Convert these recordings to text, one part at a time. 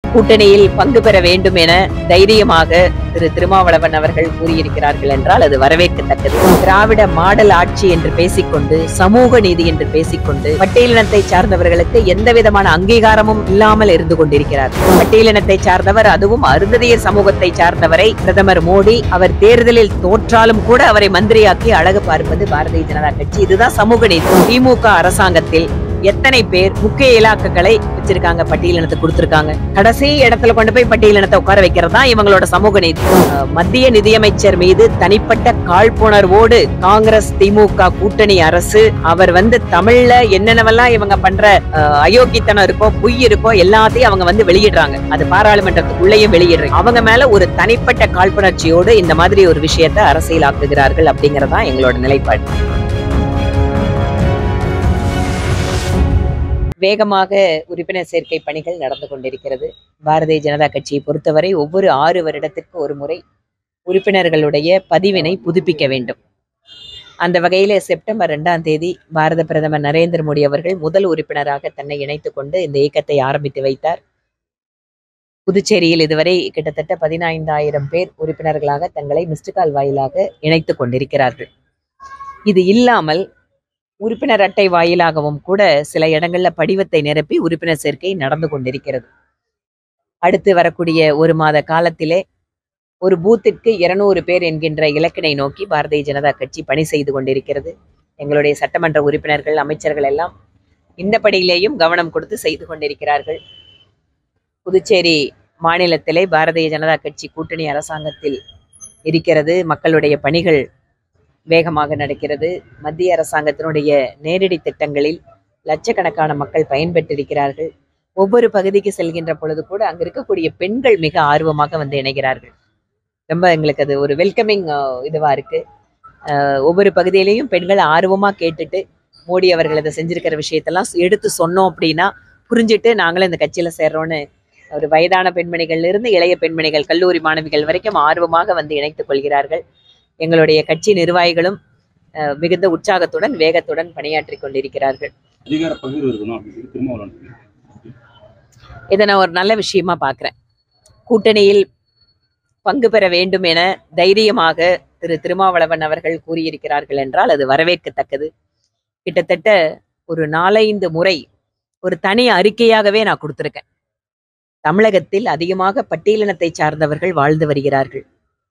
கூட்டணியில் பங்கு பெற வேண்டும் என தைரியமாக திரு திருமாவளவன் அவர்கள் கூறியிருக்கிறார்கள் என்றால் அது வரவேற்கத்தக்கது திராவிட மாடல் ஆட்சி என்று பேசிக்கொண்டு சமூக நீதி என்று பேசிக்கொண்டு பட்டியலினத்தை சார்ந்தவர்களுக்கு எந்த விதமான அங்கீகாரமும் இல்லாமல் இருந்து கொண்டிருக்கிறார் பட்டியலினத்தை சார்ந்தவர் அதுவும் அருந்ததியர் சமூகத்தை சார்ந்தவரை பிரதமர் மோடி அவர் தேர்தலில் தோற்றாலும் கூட அவரை மந்திரியாக்கி அழகு பார்ப்பது பாரதிய ஜனதா கட்சி இதுதான் சமூக நீதி திமுக அரசாங்கத்தில் எத்தனை பேர் முக்கிய இலாக்குகளை வச்சிருக்காங்க பட்டியலினத்தை கொடுத்திருக்காங்க கடைசி இடத்துல கொண்டு போய் பட்டியலினத்தை உட்கார வைக்கிறது தான் இவங்களோட சமூக நீதி அஹ் மத்திய நிதியமைச்சர் மீது தனிப்பட்ட காழ்ப்புணர்வோடு காங்கிரஸ் திமுக கூட்டணி அரசு அவர் வந்து தமிழ்ல என்னென்னவெல்லாம் இவங்க பண்ற அஹ், அயோக்கியத்தனம் இருக்கோ பொய் இருக்கோ எல்லாத்தையும் அவங்க வந்து வெளியிடுறாங்க அது பாராளுமன்றத்துக்குள்ளேயும் வெளியிடுறாங்க அவங்க மேல ஒரு தனிப்பட்ட காழ்ப்புணர்ச்சியோடு இந்த மாதிரி ஒரு விஷயத்தை அரசியலாக்குகிறார்கள் அப்படிங்கறதுதான் எங்களோட நிலைப்பாடு வேகமாக உறுப்பினர் சேர்க்கை பணிகள் நடந்து கொண்டிருக்கிறது பாரதிய ஜனதா கட்சியை பொறுத்தவரை ஒவ்வொரு ஆறு வருடத்திற்கு ஒரு முறை உறுப்பினர்களுடைய பதிவினை புதுப்பிக்க வேண்டும் அந்த வகையில் செப்டம்பர் ரெண்டாம் தேதி பாரத பிரதமர் நரேந்திர மோடி அவர்கள் முதல் உறுப்பினராக தன்னை இணைத்துக் கொண்டு இந்த இயக்கத்தை ஆரம்பித்து வைத்தார் புதுச்சேரியில் இதுவரை கிட்டத்தட்ட பதினைந்தாயிரம் பேர் உறுப்பினர்களாக தங்களை மிஸ்டு கால் வாயிலாக இணைத்துக் கொண்டிருக்கிறார்கள் இது இல்லாமல் உறுப்பினர் அட்டை வாயிலாகவும் கூட சில இடங்கள்ல படிவத்தை நிரப்பி உறுப்பினர் சேர்க்கை நடந்து கொண்டிருக்கிறது அடுத்து வரக்கூடிய ஒரு மாத காலத்திலே ஒரு பூத்திற்கு இருநூறு பேர் என்கின்ற இலக்கினை நோக்கி பாரதிய ஜனதா கட்சி பணி செய்து கொண்டிருக்கிறது எங்களுடைய சட்டமன்ற உறுப்பினர்கள் அமைச்சர்கள் எல்லாம் இந்த படியிலேயும் கவனம் கொடுத்து செய்து கொண்டிருக்கிறார்கள் புதுச்சேரி மாநிலத்திலே பாரதிய ஜனதா கட்சி கூட்டணி அரசாங்கத்தில் இருக்கிறது மக்களுடைய பணிகள் வேகமாக நடக்கிறது மத்திய அரசாங்கத்தினுடைய நேரடி திட்டங்களில் லட்சக்கணக்கான மக்கள் பயன்பெற்றிருக்கிறார்கள் ஒவ்வொரு பகுதிக்கு செல்கின்ற பொழுது கூட அங்க இருக்கக்கூடிய பெண்கள் மிக ஆர்வமாக வந்து இணைகிறார்கள் ரொம்ப எங்களுக்கு அது ஒரு வெல்கமிங் இதுவா இருக்கு அஹ் ஒவ்வொரு பகுதியிலையும் பெண்கள் ஆர்வமா கேட்டுட்டு மோடி அவர்கள் இதை செஞ்சிருக்கிற விஷயத்தெல்லாம் எடுத்து சொன்னோம் அப்படின்னா புரிஞ்சுட்டு நாங்களும் இந்த கட்சியில சேர்றோம்னு ஒரு வயதான பெண்மணிகள்ல இருந்து இளைய பெண்மணிகள் கல்லூரி மாணவிகள் வரைக்கும் ஆர்வமாக வந்து இணைத்துக் கொள்கிறார்கள் எங்களுடைய கட்சி நிர்வாகிகளும் அஹ், மிகுந்த உற்சாகத்துடன் வேகத்துடன் பணியாற்றி கொண்டிருக்கிறார்கள் அதிகார பகிர்வு இருக்கணும் அப்படின்னு சொல்லி திருமாவளவன் இதை நான் ஒரு நல்ல விஷயமா பார்க்கிறேன் கூட்டணியில் பங்கு பெற வேண்டும் என தைரியமாக திரு திருமாவளவன் அவர்கள் கூறியிருக்கிறார்கள் என்றால் அது வரவேற்கத்தக்கது கிட்டத்தட்ட ஒரு நாலைந்து முறை ஒரு தனி அறிக்கையாகவே நான் கொடுத்திருக்கேன் தமிழகத்தில் அதிகமாக பட்டியலினத்தை சார்ந்தவர்கள் வாழ்ந்து வருகிறார்கள்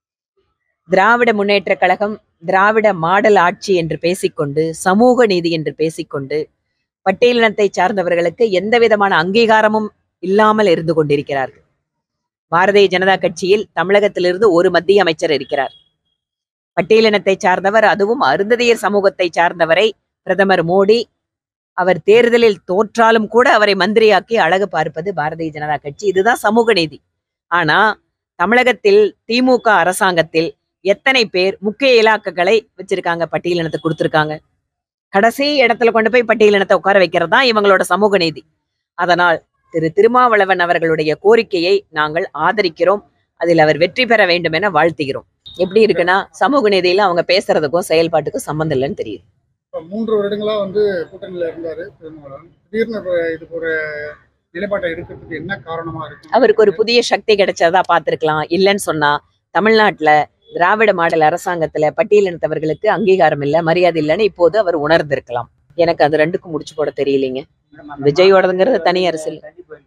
திராவிட முன்னேற்ற கழகம் திராவிட மாடல் ஆட்சி என்று பேசிக்கொண்டு சமூக நீதி என்று பேசிக்கொண்டு பட்டியலினத்தை சார்ந்தவர்களுக்கு எந்த விதமான அங்கீகாரமும் இல்லாமல் இருந்து கொண்டிருக்கிறார்கள் பாரதிய ஜனதா கட்சியில் தமிழகத்திலிருந்து ஒரு மத்திய அமைச்சர் இருக்கிறார் பட்டியலினத்தை சார்ந்தவர் அதுவும் அருந்ததியர் சமூகத்தை சார்ந்தவரை பிரதமர் மோடி அவர் தேர்தலில் தோற்றாலும் கூட அவரை மந்திரியாக்கி அழகு பார்ப்பது பாரதிய ஜனதா கட்சி இதுதான் சமூக நீதி ஆனா தமிழகத்தில் திமுக அரசாங்கத்தில் எத்தனை பேர் முக்கிய இலாக்குகளை வச்சிருக்காங்க பட்டியலினத்தை கொடுத்திருக்காங்க கடைசி இடத்துல கொண்டு போய் பட்டியலினத்தை உட்கார வைக்கிறது தான் இவங்களோட சமூக நீதி அதனால் திரு திருமாவளவன் அவர்களுடைய கோரிக்கையை நாங்கள் ஆதரிக்கிறோம் அதில் அவர் வெற்றி பெற வேண்டும் என வாழ்த்துகிறோம் எப்படி இருக்குன்னா சமூக நீதியில அவங்க பேசுறதுக்கும் செயல்பாட்டுக்கும் சம்மந்தம் இல்லைன்னு தெரியுது இப்போ மூன்று வருடங்களா வந்து கூட்டணியில இருந்தாரு திருமாவளவன் திடீர்னு இப்ப இதுக்கு ஒரு நிலைப்பாட்டை எடுக்கிறதுக்கு என்ன காரணமா இருக்கு அவருக்கு ஒரு புதிய சக்தி கிடைச்சதா பார்த்திருக்கலாம் இல்லைன்னு சொன்னா தமிழ்நாட்டுல திராவிட மாடல் அரசாங்கத்துல பட்டியலினத்தவர்களுக்கு அங்கீகாரம் இல்ல மரியாதை இல்லைன்னு இப்போது அவர் உணர்ந்திருக்கலாம் எனக்கு அது ரெண்டுக்கும் முடிச்சு போட தெரியலைங்க விஜயோடதுங்கிறது தனி அரசியல்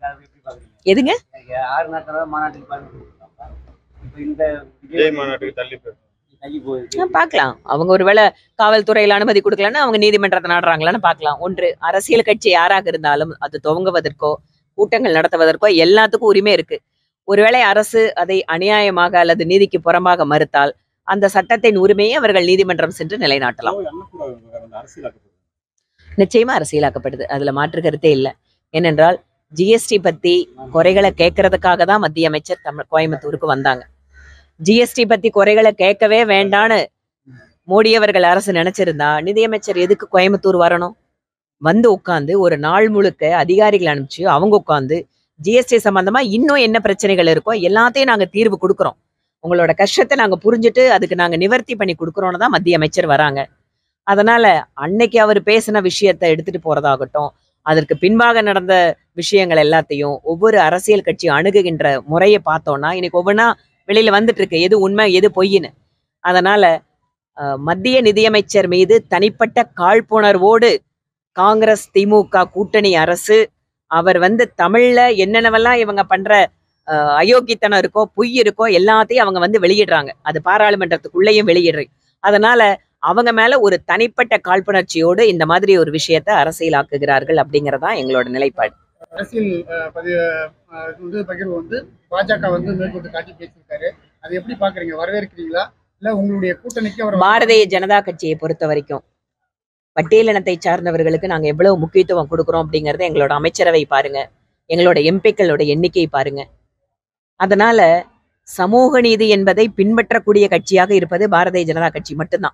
எதுங்க ஆறு நாட்கள் மாநாட்டுக்கு பாருங்க இப்ப இந்த விஜய் மாநாட்டுக்கு தள்ளி போயிடும் தள்ளி போயிருக்கு ஆ, பார்க்கலாம் அவங்க ஒருவேளை காவல்துறையில அனுமதி கொடுக்கலன்னா அவங்க நீதிமன்றத்தை நாடுறாங்களான்னு பார்க்கலாம் ஒன்று அரசியல் கட்சி யாராக இருந்தாலும் அது துவங்குவதற்கோ கூட்டங்கள் நடத்துவதற்கோ எல்லாத்துக்கும் உரிமை இருக்கு ஒருவேளை அரசு அதை அநியாயமாக அல்லது நீதிக்கு புறம்பாக மறுத்தால் அந்த சட்டத்தின் உரிமையை அவர்கள் நீதிமன்றம் சென்று நிலைநாட்டலாம் எண்ணக்கூடாது அந்த அரசியலாக்கப்படுது நிச்சயமா அரசியலாக்கப்படுது அதுல மாற்று கருத்தே இல்லை ஏனென்றால் ஜிஎஸ்டி பத்தி குறைகளை கேட்கறதுக்காக தான் மத்திய அமைச்சர் தமிழ் கோயம்புத்தூருக்கு வந்தாங்க ஜிஎஸ்டி பத்தி குறைகளை கேட்கவே வேண்டான்னு மோடி அவர்கள் அரசு நினைச்சிருந்தா நிதியமைச்சர் எதுக்கு கோயம்புத்தூர் வரணும் வந்து உட்காந்து ஒரு நாள் முழுக்க அதிகாரிகள் அனுப்பிச்சு அவங்க உட்காந்து ஜிஎஸ்டி சம்பந்தமா இன்னும் என்ன பிரச்சனைகள் இருக்கோ எல்லாத்தையும் நாங்க தீர்வு கொடுக்குறோம் உங்களோட கஷ்டத்தை நாங்க புரிஞ்சுட்டு அதுக்கு நாங்க நிவர்த்தி பண்ணி கொடுக்குறோம்னு தான் மத்திய அமைச்சர் வராங்க அதனால அன்னைக்கு அவர் பேசின விஷயத்தை எடுத்துட்டு போறதாகட்டும் அதற்கு பின்பாக நடந்த விஷயங்கள் எல்லாத்தையும் ஒவ்வொரு அரசியல் கட்சி அணுகுகின்ற முறையை பார்த்தோம்னா இன்னைக்கு ஒவ்வொன்றா வெளியில வந்துட்டு இருக்கு எது உண்மை எது பொய்ன்னு அதனால அஹ், மத்திய நிதியமைச்சர் மீது தனிப்பட்ட காழ்ப்புணர்வோடு காங்கிரஸ் திமுக கூட்டணி அரசு அவர் வந்து தமிழ்ல என்னென்னவெல்லாம் இவங்க பண்ற அஹ், அயோக்கியத்தனம் இருக்கோ பொய் இருக்கோ எல்லாத்தையும் அவங்க வந்து வெளியிடுறாங்க அது பாராளுமன்றத்துக்குள்ளேயும் வெளியிடுறீங்க அதனால அவங்க மேல ஒரு தனிப்பட்ட காழ்ப்புணர்ச்சியோடு இந்த மாதிரி ஒரு விஷயத்தை அரசியலாக்குகிறார்கள் அப்படிங்கறதான் எங்களோட நிலைப்பாடு அரசியல் அஹ், பதிவு அஹ், இது வந்து பகிர்வு வந்து பாஜக வந்து மேற்கொண்டு காட்டி பேசியிருக்காரு அதை எப்படி பாக்குறீங்க வரவேற்கிறீங்களா இல்ல உங்களுடைய கூட்டணிக்கு அவர் பாரதிய ஜனதா கட்சியை பொறுத்த வரைக்கும் பட்டியலினத்தை சார்ந்தவர்களுக்கு நாங்க எவ்வளவு முக்கியத்துவம் கொடுக்குறோம் அப்படிங்கறத எங்களோட அமைச்சரவை பாருங்க எங்களோட எம்பிக்களோட எண்ணிக்கை பாருங்க அதனால சமூக நீதி என்பதை பின்பற்றக்கூடிய கட்சியாக இருப்பது பாரதிய ஜனதா கட்சி மட்டும்தான்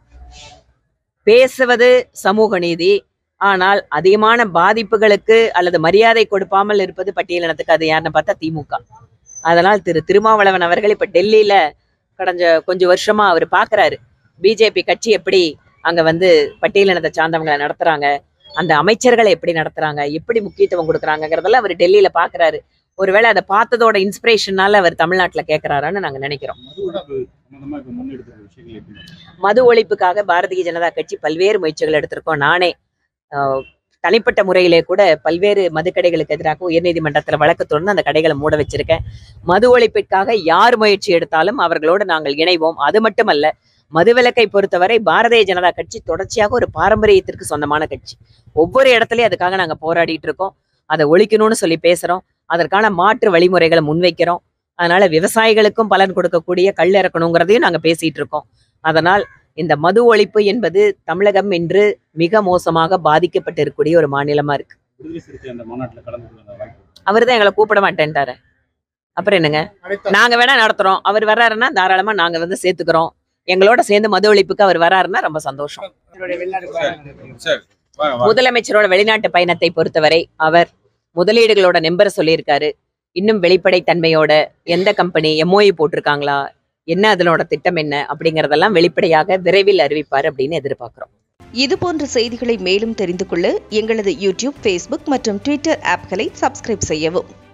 பேசுவது சமூக நீதி ஆனால் அதிகமான பாதிப்புகளுக்கு அல்லது மரியாதை கொடுப்பாமல் இருப்பது பட்டியலினத்துக்கு அது யாருன்னு பார்த்தா திமுக அதனால் திரு திருமாவளவன் அவர்கள் இப்ப டெல்லியில கடந்த கொஞ்சம் வருஷமா அவர் பாக்குறாரு பிஜேபி கட்சி எப்படி அங்க வந்து பட்டியலினத்தை சார்ந்தவங்களை நடத்துறாங்க அந்த அமைச்சர்களை எப்படி நடத்துறாங்க எப்படி முக்கியத்துவம் கொடுக்குறாங்கிறதெல்லாம் அவர் டெல்லியில பாக்குறாரு ஒருவேளை அதை பார்த்ததோட இன்ஸ்பிரேஷனால அவர் தமிழ்நாட்டுல கேட்கிறாரான்னு நாங்க நினைக்கிறோம் மது ஒழிப்பு சம்பந்தமா இப்ப முன்னெடுக்கிற விஷயங்கள் எப்படி மது ஒழிப்புக்காக பாரதிய ஜனதா கட்சி பல்வேறு முயற்சிகள் எடுத்திருக்கோம் நானே ஆஹ், தனிப்பட்ட முறையிலே கூட பல்வேறு மதுக்கடைகளுக்கு எதிராக உயர்நீதிமன்றத்தில் வழக்கு தொடர்ந்து அந்த கடைகளை மூட வச்சிருக்கேன் மது ஒழிப்பிற்காக யார் முயற்சி எடுத்தாலும் அவர்களோடு நாங்கள் இணைவோம் அது மட்டுமல்ல மதுவிலக்கை பொறுத்தவரை பாரதிய ஜனதா கட்சி தொடர்ச்சியாக ஒரு பாரம்பரியத்திற்கு சொந்தமான கட்சி ஒவ்வொரு இடத்துலயும் அதுக்காக நாங்க போராடிட்டு இருக்கோம் அதை ஒழிக்கணும்னு சொல்லி பேசுறோம் அதற்கான மாற்று வழிமுறைகளை முன்வைக்கிறோம் அதனால விவசாயிகளுக்கும் பலன் கொடுக்கக்கூடிய கல் இறக்கணுங்கிறதையும் நாங்க பேசிட்டு இருக்கோம் அதனால் இந்த மது ஒழிப்பு என்பது தமிழகம் இன்று மிக மோசமாக பாதிக்கப்பட்டிருக்கக்கூடிய ஒரு மாநிலமா இருக்கு விடுதலை சிறுத்தை அந்த மாநாட்டுல கலந்து கொள்ள வாய்ப்பு அவர் தான் எங்களை கூப்பிட மாட்டேன்ட்டாரு அப்புறம் என்னங்க அழைத்தார் நாங்க வேணா நடத்துறோம் அவர் வர்றாருன்னா தாராளமா நாங்க வந்து சேர்த்துக்கிறோம் எங்களோட சேர்ந்து மது ஒழிப்புக்கு அவர் வராருன்னா ரொம்ப சந்தோஷம் இவருடைய வெளிநாட்டு பயணம் சரி வாங்க, வாங்க. முதலமைச்சரோட வெளிநாட்டு பயணத்தை பொறுத்தவரை அவர் முதலீடுகளோட நம்பர் சொல்லியிருக்காரு இன்னும் வெளிப்படை தன்மையோட எந்த கம்பெனி எம்ஓஇ போட்டிருக்காங்களா என்ன அதனோட திட்டம் என்ன அப்படிங்கறதெல்லாம் வெளிப்படையாக விரைவில் அறிவிப்பார் அப்படின்னு எதிர்பார்க்கிறோம் இது போன்ற செய்திகளை மேலும் தெரிந்து கொள்ள எங்களது யூடியூப் ஃபேஸ்புக் மற்றும் ட்விட்டர் ஆப்களை சப்ஸ்கிரைப் செய்யவும்